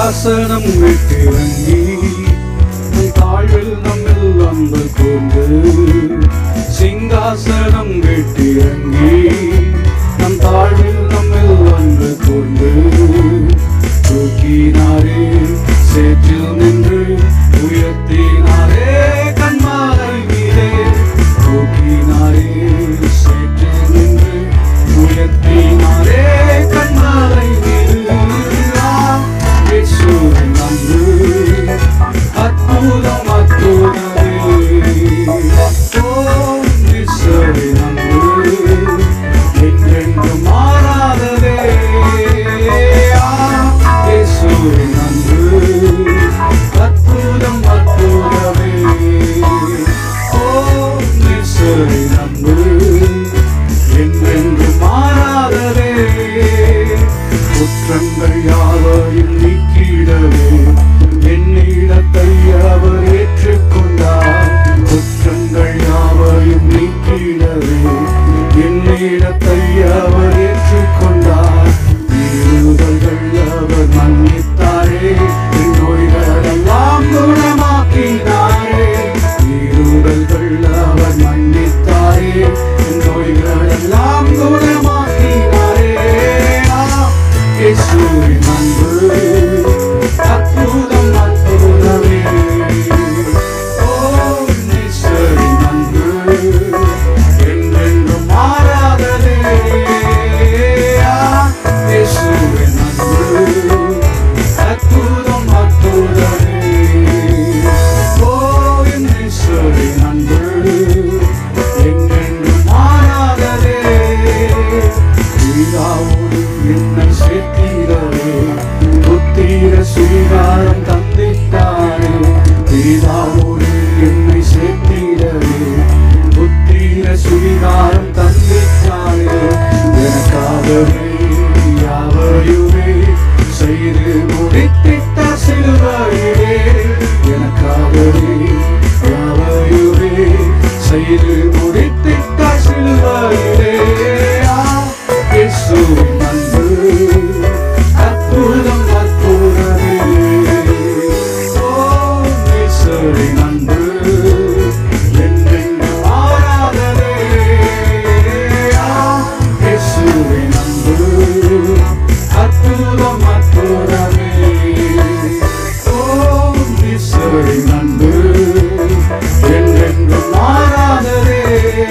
சிங்காசனம் விட்டிறங்கி உன் தாழ்வில் நம்மில் வந்து கொண்டு சிங்காசனம் விட்டிறங்கி நம் தாழ்வில் நம்மில் வந்து கொண்டு தூக்கினாரே சேற்றில் நின்று உயர்த்தினாரே கண்மாலை மீதே தூக்கினாரே சேற்றில் நின்று உயர்த்தினாரே கண்மாலை மீது ஆ, இயேசுவின் அன்பு அற்புதம் அற்புதமே ஓ இயேசுவின் அன்பு என்றென்றும் மாறாததே ஆ, இயேசுவின் அன்பு அற்புதம் அற்புதமே ஓ இயேசுவின் அன்பு என்றென்றும் மாறாததே குற்றங்கள் யாவையும் நீக்கிடவே என்னிடத்தை அவர் ஏற்றுக்கொண்டார் குற்றங்கள் யாவையும் நீக்கிடவே என்னிடத்தை அவர் ஏற்றுக்கொண்டார் மீறுதல்கள் அவர் மன்னித்தாரே என் நோய்களெல்லாம் குணமாக்கினாரே மீறுதல்கள் அவர் மன்னித்தாரே என் நோய்களெல்லாம் குணமாக்கினாரே ஆ, இயேசுவின் அன்பு அற்புதம் அற்புதமே ஓ இயேசுவின் அன்பு என்றென்றும் மாறாததே ஆ, இயேசுவின் அன்பு அற்புதம் அற்புதமே ஓ என் இயேசுவின் அன்பு என்றென்றும் மாறாததே பிதாவோடு என்னை சேர்த்தீரவே புத்திர சுவீகாரம் தந்திட்டாரே பிதாவோடு என்னை சேர்த்தீரவே புத்திர சுவீகாரம் தந்திட்டாரே எனக்காகவே யாவையுமே செய்து முடித்திட்ட சிலுவையிலே எனக்காகவே யாவையுமே செய்து முடித்திட்ட சிலுவையிலே ஆ, இயேசுவின் அன்பு அற்புதம் அற்புதமே ஓ இயேசுவின் அன்பு என்றென்றும் மாறாததே ஆ, இயேசுவின் அன்பு அற்புதம் அற்புதமே ஓ இயேசுவின் அன்பு என்றென்றும் மாறாததே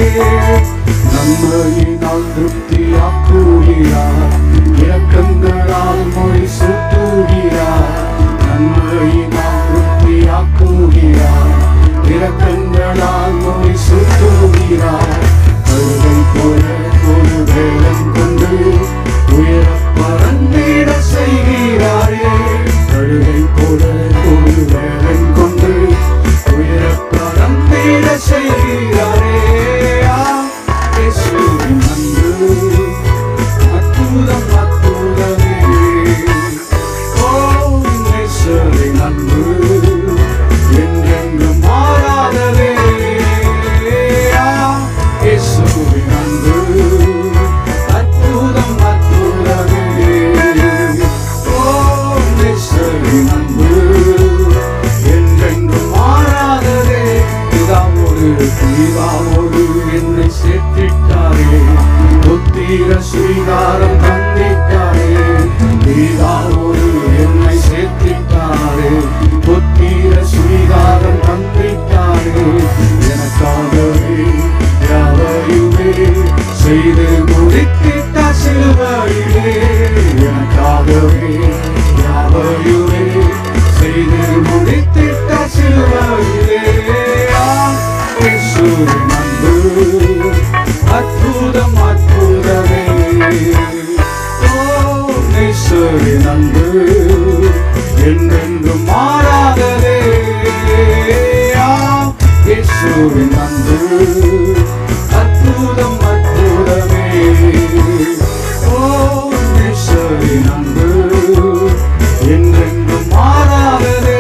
நன்மையினால் திருப்தியாக்குகிறார் இரக்கங்களால் மொழி சுட்டுகிறார் நன்மையினால் திருப்தியாக்குகிறார் இரக்கங்களால் மொழி சுட்டுகிறார் கருதை போல ஒரு வேலம் கொண்டு உயர பறந்திட செய்கிறாரே கழுதை போல ஒரு வேலம் கொண்டு உயர பறந்திட செய்கிறாரே ஆ, இயேசுவின் அன்பு அற்புதம் அற்புதமே ஓ இயேசுவின் அன்பு என்றென்றும் மாறாததே ஆ, இயேசுவின் அன்பு அற்புதம் அற்புதமே ஓ இயேசுவின் அன்பு என்றென்றும் மாறாததே பிதாவோடு பிதாவோடு என்னை சேர்த்திட்டாரே புத்திர சுவீகாரம் தந்திட்டாரே பிதாவோடு என்னை சேர்த்திட்டாரே புத்திர சுவீகாரம் தந்திட்டாரே எனக்காகவே யாவையுமே செய்து முடித்திட்ட சிலுவையிலே எனக்காகவே யாவையுமே செய்து முடித்திட்ட சிலுவையிலே ஆ, இயேசுவின் அன்பு அற்புதம் அற்புதமே ஓ இயேசுவின் அன்பு என்றென்றும் மாறாததே ஆ, இயேசுவின் அன்பு அற்புதம் அற்புதமே ஓ இயேசுவின் அன்பு என்றென்றும் மாறாததே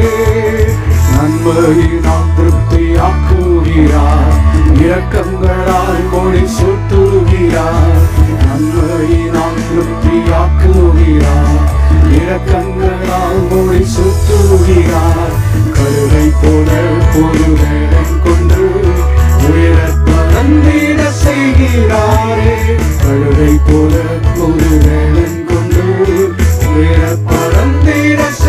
நன்மையினால் திருப்தியாக்குகிறார் இரக்கங்களால் மொழி சுட்டுகிறார் நன்மையினால் திருப்தியாக்குகிறார் இரக்கங்களால் சுத்துகிறார் கருவை போல ஒரு வேடம் கொண்டு உயர பறந்திட செய்கிறாரே கழுதை போல ஒரு வேடம் கொண்டு உயர பறந்திட